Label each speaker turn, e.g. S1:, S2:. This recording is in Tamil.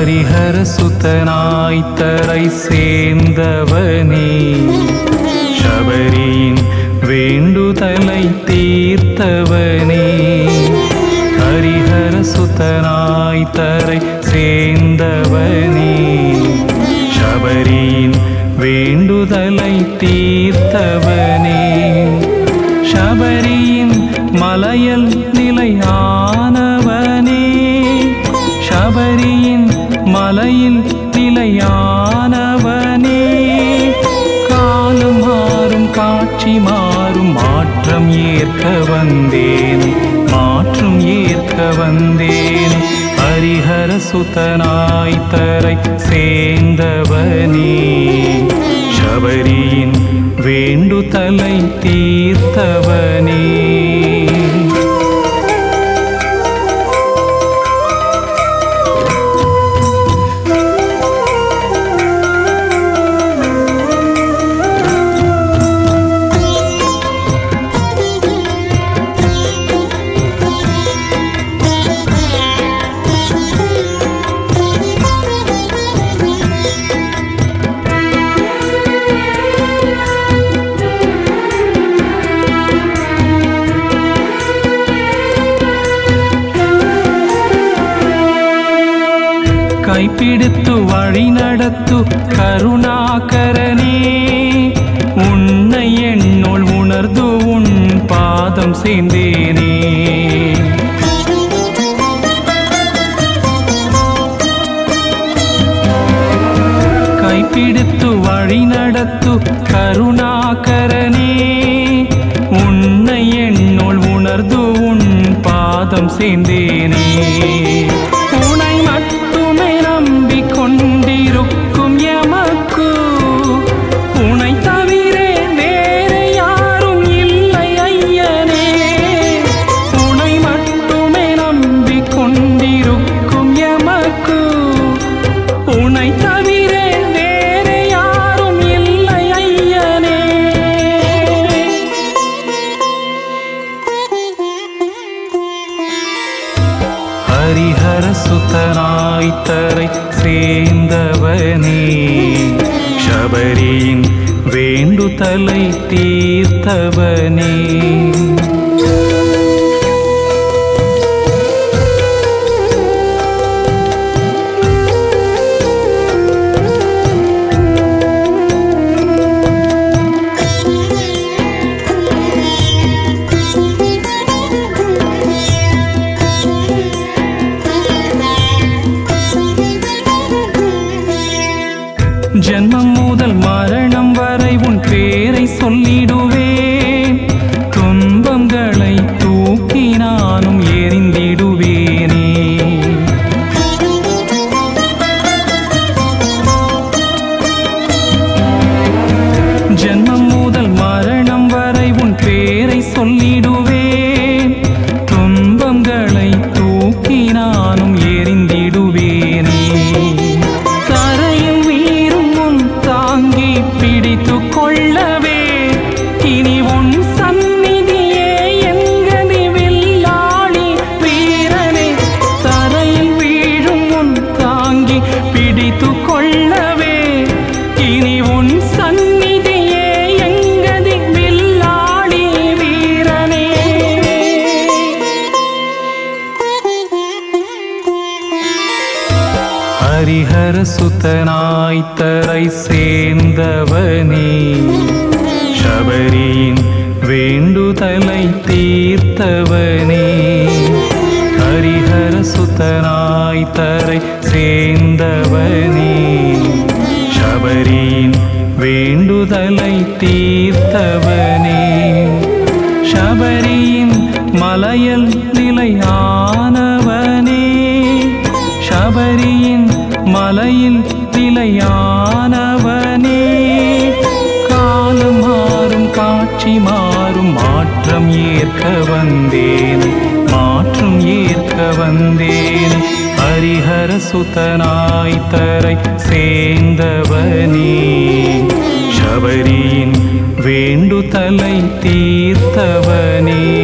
S1: ஹரிஹர சுதனாய் தரை சேர்ந்தவனே சபரியின் வேண்டுதலை தீர்த்தவனே ஹரிஹர சுதனாய் தரை சேர்ந்தவனே சபரியின் வேண்டுதலை தீர்த்தவனே சபரியின் மலையல் நிலையானவனே சபரியின் மலையில் நிலையானவனே காலம் மாறும் காட்சி மாறும் மாற்றம் ஏற்க வந்தேன் மாற்றம் ஏற்க வந்தேன் ஹரிஹர சுதனாய் தரை சேர்ந்தவனே சபரியின் வேண்டுதலை தீர்த்தவனே கைப்பிடித்து வழி நடத்து கருணாகரனே உன்னை என்னுள் உணர்ந்து உன் பாதம் சேர்ந்தேனே கைப்பிடித்து வழி நடத்து கருணாகரனே உன்னை என்னுள் உணர்ந்து உன் பாதம் சேர்ந்தேனே உனை மட்டுமே நம்பிக்கொண்டிருக்கும் எமக்கு உனை தவிர வேறு யாரும் இல்லை ஐயனே உனை மட்டுமே நம்பிக்கொண்டிருக்கும் எமக்கு உனை தவிர வேறு யாரும் இல்லை ஐயனே ஹரிஹர சுதனாய் தரை சேர்ந்தவனே சபரியின் வேண்டுதலை தீர்த்தவனே ஜென்மம் முதல் மரணம் வரை உன் பேரை சொல்லிடுவேன் துன்பங்களை தூக்கி நானும் எரிந்திடுவேனே ஜென்மம் முதல் மரணம் வரை உன் பேரை சொல்லிடுவேன் துன்பங்களை தூக்கி நானும் எரிந்திடுவேனே தரையில் வீரும் உன் தாங்கி பிடித்து கொள்ளவே இனி உன் சந்நிதியே எங்கதி வில்லாளி வீரனே தரையில் வீழும் உன் தாங்கி பிடித்து கொள்ளவே இனி உன் சந்நிதியே எங்கதி வில்லாளி வீரனே ஹரிஹர சுதனாய் தரை சேர்ந்தவனே சபரியின் வேண்டுதலை தீர்த்தவனே ஹரிஹர சுதனாய் தரை சேர்ந்தவனே சபரியின் வேண்டுதலை தீர்த்தவனே சபரியின் மலையல் நிலையானவனே சபரியின் மலையில் நிலையானவனே காலம் மாறும் காட்சி மாறும் மாற்றம் ஏற்க வந்தேன் மாற்றம் ஏற்க வந்தேன் ஹரிஹர சுதனாய் தரை சேர்ந்தவனே சபரியின் வேண்டுதலை தீர்த்தவனே